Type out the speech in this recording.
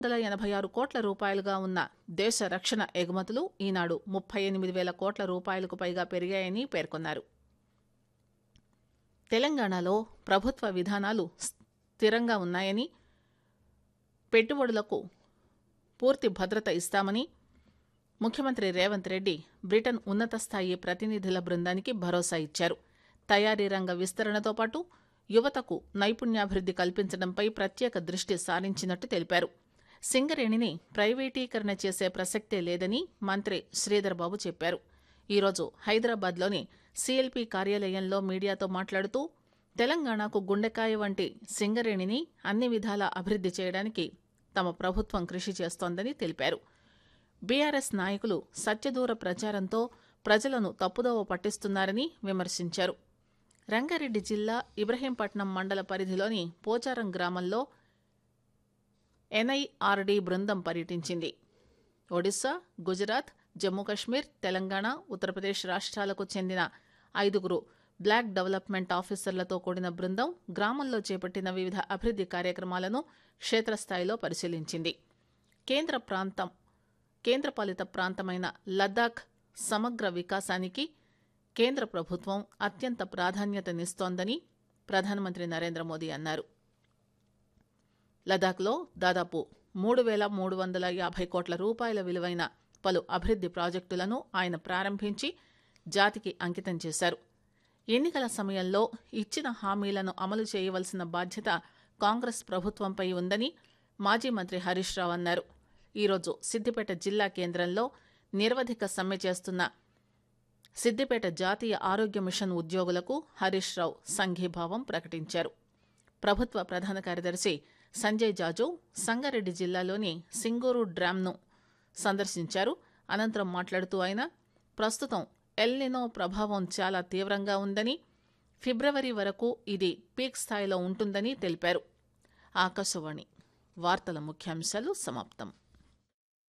వందల ఎనభై ఆరు కోట్ల రూపాయలుగా ఉన్న దేశ రక్షణ ఎగుమతులు ఈనాడు ముప్పై ఎనిమిది వేల కోట్ల రూపాయలకు పైగా పెరిగాయని పేర్కొన్నారు తెలంగాణలో ప్రభుత్వ విధానాలు స్థిరంగా ఉన్నాయని పెట్టుబడులకు పూర్తి భద్రత ఇస్తామని ముఖ్యమంత్రి రేవంత్ రెడ్డి బ్రిటన్ ఉన్నత స్థాయి ప్రతినిధుల బృందానికి భరోసా ఇచ్చారు తయారీ రంగ విస్తరణతో పాటు యువతకు నైపుణ్యాభివృద్ది కల్పించడంపై ప్రత్యేక దృష్టి సారించినట్టు తెలిపారు సింగరేణిని ప్రైవేటీకరణ చేసే ప్రసక్తే లేదని మంత్రి శ్రీధర్ బాబు చెప్పారు ఈరోజు హైదరాబాద్లోని సీఎల్పీ కార్యాలయంలో మీడియాతో మాట్లాడుతూ తెలంగాణకు గుండెకాయ వంటి సింగరేణిని అన్ని విధాలా అభివృద్ది చేయడానికి తమ ప్రభుత్వం కృషి చేస్తోందని తెలిపారు బీఆర్ఎస్ నాయకులు సత్యదూర ప్రచారంతో ప్రజలను తప్పుదోవ పట్టిస్తున్నారని విమర్శించారు రంగారెడ్డి జిల్లా ఇబ్రహీంపట్నం మండల పరిధిలోని పోచారం గ్రామంలో ఎన్ఐఆర్డీ బృందం పర్యటించింది ఒడిశా గుజరాత్ జమ్మూ కశ్మీర్ తెలంగాణ ఉత్తరప్రదేశ్ రాష్ట్రాలకు చెందిన ఐదుగురు బ్లాక్ డెవలప్మెంట్ ఆఫీసర్లతో కూడిన బృందం గ్రామంలో చేపట్టిన వివిధ అభివృద్ది కార్యక్రమాలను క్షేత్రస్థాయిలో పరిశీలించింది కేంద్ర ప్రాంతం కేంద్రపాలిత ప్రాంతమైన లద్దాఖ్ సమగ్ర వికాసానికి కేంద్ర ప్రభుత్వం అత్యంత ప్రాధాన్యతనిస్తోందని ప్రధానమంత్రి నరేంద్ర మోదీ అన్నారు లదాఖ్లో దాదాపు మూడు వేల మూడు వందల యాభై కోట్ల రూపాయల విలువైన పలు అభివృద్ది ప్రాజెక్టులను ఆయన ప్రారంభించి జాతికి అంకితం చేశారు ఎన్నికల సమయంలో ఇచ్చిన హామీలను అమలు చేయవలసిన బాధ్యత కాంగ్రెస్ ప్రభుత్వంపై ఉందని మాజీ మంత్రి హరీష్ రావు అన్నారు ఈరోజు సిద్దిపేట జిల్లా కేంద్రంలో నిరవధిక సమ్మె చేస్తున్న సిద్దిపేట జాతీయ ఆరోగ్య మిషన్ ఉద్యోగులకు హరీష్ రావు సంఘీభావం ప్రకటించారు ప్రభుత్వ ప్రధాన కార్యదర్శి సంజయ్ జాజు సంగారెడ్డి జిల్లాలోని సింగూరు డ్యాంను సందర్శించారు అనంతరం మాట్లాడుతూ ఆయన ప్రస్తుతం ఎల్నినో ప్రభావం చాలా తీవ్రంగా ఉందని ఫిబ్రవరి వరకు ఇది పీక్ స్థాయిలో ఉంటుందని తెలిపారు ఆకాశవాణి వార్తల ముఖ్యాంశాలు సమాప్తం